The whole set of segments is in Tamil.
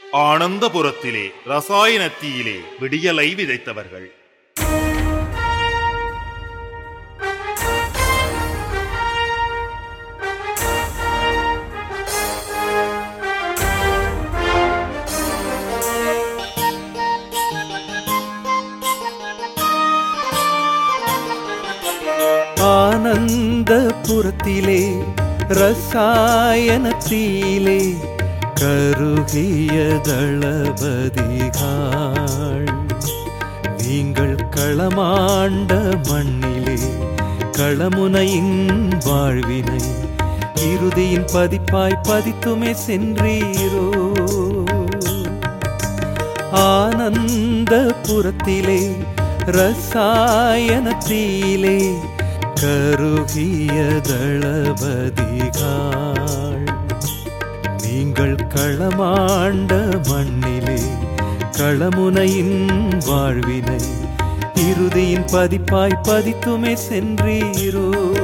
ஆனந்தபுரத்திலே ரசாயனத்தீயிலே விடியலை விதைத்தவர்கள் ஆனந்தபுரத்திலே ரசாயனத்திலே கருகிய தளபதிகாள் நீங்கள் களமாண்ட மண்ணிலே களமுனையின் வாழ்வினை இறுதியின் பதிப்பாய் பதித்துமே சென்றீரோ ஆனந்தபுரத்திலே ரசாயனத்திலே கருகிய தளபதிகாள் நீங்கள் களமாண்ட மண்ணிலே களமுனையின் வாழ்வினை இறுதியின் பதிப்பாய் பதித்துமே சென்றீரோ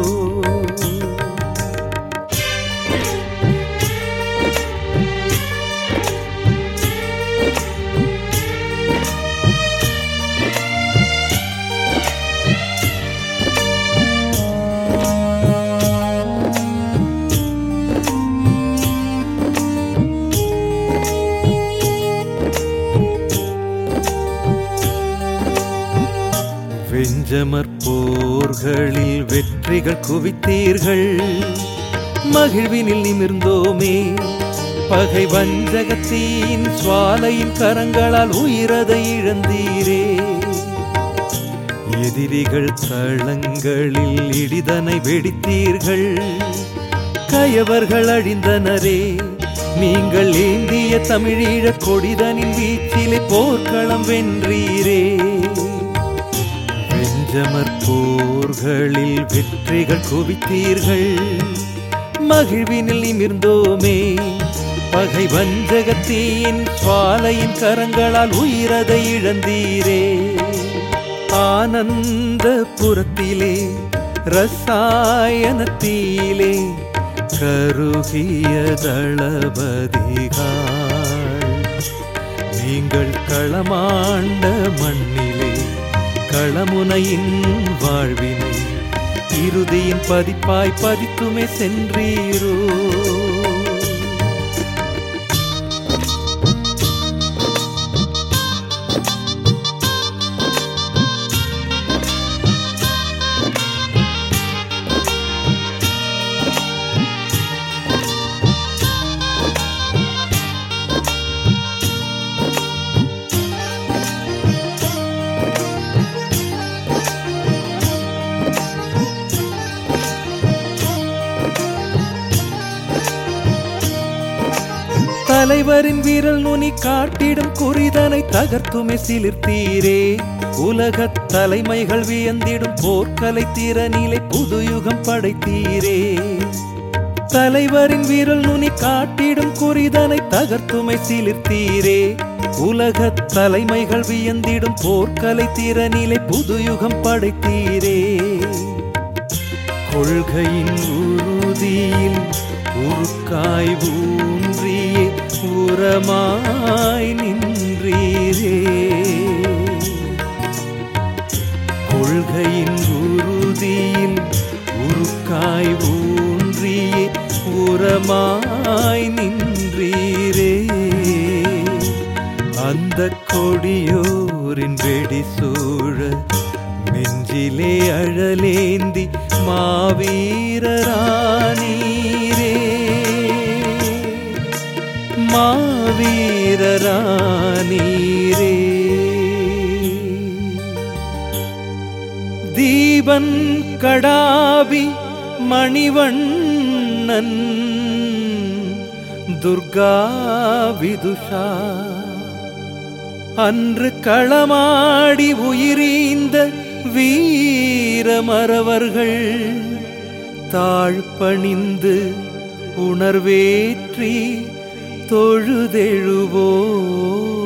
வெஞ்சமற் போர்களில் வெற்றிகள் குவித்தீர்கள் மகிழ்வினில் நிமிர்ந்தோமே பகை வஞ்சகத்தின் சுவாலையின் கரங்களால் உயிரதை இழந்தீரே எதிரிகள் தளங்களில் இடிதனை வெடித்தீர்கள் கயவர்கள் அழிந்தனரே நீங்கள் ஏந்திய தமிழீழக் கொடிதனின் வீச்சிலே போர்க்களம் வென்றீரே வெஞ்சமற் போர்களில் வெற்றிகள் குவித்தீர்கள் மகிழ்வினில் நிமிர்ந்தோமே பகை வஞ்சகத்தின் சுவாலையின் கரங்களால் உயிரதை இழந்தீரே ஆனந்தபுரத்திலே ரசாயனத்திலே கருகிய தளபதிகாள் நீங்கள் களமாண்ட மண்ணிலே களமுனையின் வாழ்வினை இறுதியின் பதிப்பாய் பதித்துமே சென்றீரோ தலைவரின் வீரல் நுனி காட்டிடும் குறிதனை தகர்த்துமே சிலிர்த்தீரே உலகத் தலைமைகள் வியந்திடும் போர்க்கலை திறனிலே புதுயுகம் படைத்தீரே தலைவரின் வீரல் நுனி காட்டிடும் குறிதனை தகர்த்துமை சிலிர்த்தீரே உலகத் தலைமைகள் வியந்திடும் போர்க்கலை திறனிலே புதுயுகம் படைத்தீரே கொள்கையின் உறுதியில் உருக்காய் ஊன்றியே உரமாய் நின்றீரே கொள்கையின் உறுதியில் உருக்காய் ஊன்றியே உரமாய் நின்றீரே அந்த கொடியோரின் வெடி சூழ நெஞ்சிலே அழலேந்தி மாவீரரானீரே மாவீரரானீரே தீபன் கடாபி மணிவண்ணன் துர்கா விதுஷா அன்று களமாடி உயிரீந்த வீரமறவர்கள் தாழ்பணிந்து உணர்வேற்றி தொழுதெழுவோ